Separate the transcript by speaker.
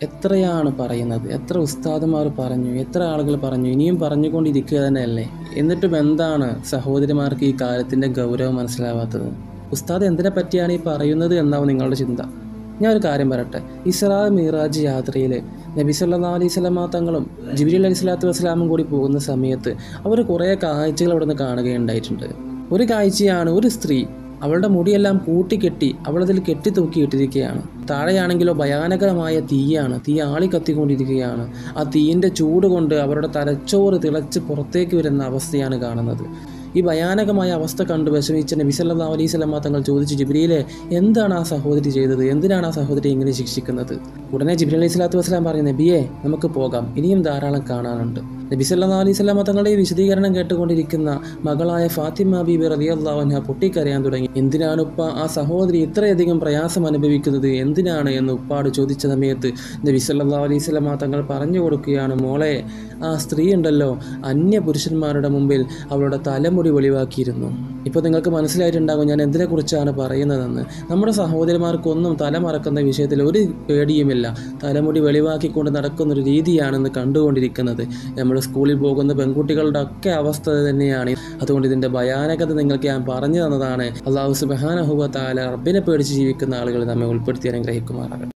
Speaker 1: എത്രയാണ് പറയുന്നത് എത്ര ഉസ്താദുമാർ പറഞ്ഞു എത്ര ആളുകൾ പറഞ്ഞു ഇനിയും പറഞ്ഞുകൊണ്ടിരിക്കുക തന്നെയല്ലേ എന്നിട്ടും എന്താണ് സഹോദരിമാർക്ക് ഈ കാര്യത്തിൻ്റെ ഗൗരവം മനസ്സിലാവാത്തത് ഉസ്താദ് എന്തിനെ പറ്റിയാണ് ഈ പറയുന്നത് എന്നാവും നിങ്ങളുടെ ചിന്ത ഞാൻ ഒരു കാര്യം പറയട്ടെ ഇസ്രാ മീറാജ് യാത്രയിൽ നബി സല്ലാ അലൈഹി സ്വലാമ തങ്ങളും ജിബിലി അലൈഹി സ്വലാത്തു വസ്സലാമും കൂടി പോകുന്ന സമയത്ത് അവർ കുറേ കാഴ്ചകൾ അവിടെ നിന്ന് കാണുകയുണ്ടായിട്ടുണ്ട് ഒരു കാഴ്ചയാണ് ഒരു സ്ത്രീ അവളുടെ മുടിയെല്ലാം കൂട്ടിക്കെട്ടി അവളതിൽ കെട്ടിത്തൂക്കിയിട്ടിരിക്കുകയാണ് താഴെയാണെങ്കിലോ ഭയാനകരമായ തീയാണ് തീ ആളി കത്തിക്കൊണ്ടിരിക്കുകയാണ് ആ തീയിൻ്റെ ചൂട് കൊണ്ട് അവരുടെ തലച്ചോറ് തിളച്ച് പുറത്തേക്ക് വരുന്ന അവസ്ഥയാണ് കാണുന്നത് ഈ ഭയാനകമായ അവസ്ഥ കണ്ട് വിഷമിച്ച നബി സല്ലാ അലൈഹി സ്വലമ തങ്ങൾ ചോദിച്ചു ജിബ്രീലെ എന്താണ് ആ സഹോദരി ചെയ്തത് എന്തിനാണ് ആ സഹോദരി ഇങ്ങനെ ശിക്ഷിക്കുന്നത് ഉടനെ ജിബ്രീൽ അലൈഹി സ്വലാത്തു വസ്സലാം പറഞ്ഞു നബിയെ നമുക്ക് പോകാം ഇനിയും ധാരാളം കാണാനുണ്ട് നബി സല്ലാ അലൈഹി സ്വലാമ തങ്ങളുടെ ഈ വിശദീകരണം കേട്ടുകൊണ്ടിരിക്കുന്ന മകളായ ഫാത്തിമ ബീബി റലിയല്ലാവൻഹ പൊട്ടിക്കരയാൻ തുടങ്ങി എന്തിനാണ് ഉപ്പ ആ സഹോദരി ഇത്രയധികം പ്രയാസം അനുഭവിക്കുന്നത് എന്തിനാണ് എന്ന് ഉപ്പാട് ചോദിച്ച സമയത്ത് നബി സല്ലാ അലൈഹി സ്വലാമ തങ്ങൾ പറഞ്ഞു കൊടുക്കുകയാണ് മോളെ ആ സ്ത്രീ ഉണ്ടല്ലോ അന്യ പുരുഷന്മാരുടെ മുമ്പിൽ അവളുടെ തലമുടി വെളിവാക്കിയിരുന്നു ഇപ്പോൾ നിങ്ങൾക്ക് മനസ്സിലായിട്ടുണ്ടാകും ഞാൻ എന്തിനെക്കുറിച്ചാണ് പറയുന്നതെന്ന് നമ്മുടെ സഹോദരിമാർക്കൊന്നും തല മറക്കുന്ന വിഷയത്തിൽ ഒരു പേടിയുമില്ല തലമുടി വെളിവാക്കിക്കൊണ്ട് നടക്കുന്ന ഒരു രീതിയാണെന്ന് കണ്ടുകൊണ്ടിരിക്കുന്നത് നമ്മൾ സ്കൂളിൽ പോകുന്ന പെൺകുട്ടികളുടെ ഒക്കെ അവസ്ഥ തന്നെയാണ് അതുകൊണ്ട് ഇതിൻ്റെ ഭയാനകത നിങ്ങൾക്ക് ഞാൻ പറഞ്ഞു തന്നതാണ് അള്ളാഹു സുബാനഹുബ താല റബ്ബിനെ പേടിച്ച് ജീവിക്കുന്ന ആളുകൾ നമ്മെ ഉൾപ്പെടുത്തി അനുഗ്രഹിക്കുമാറാകട്ടെ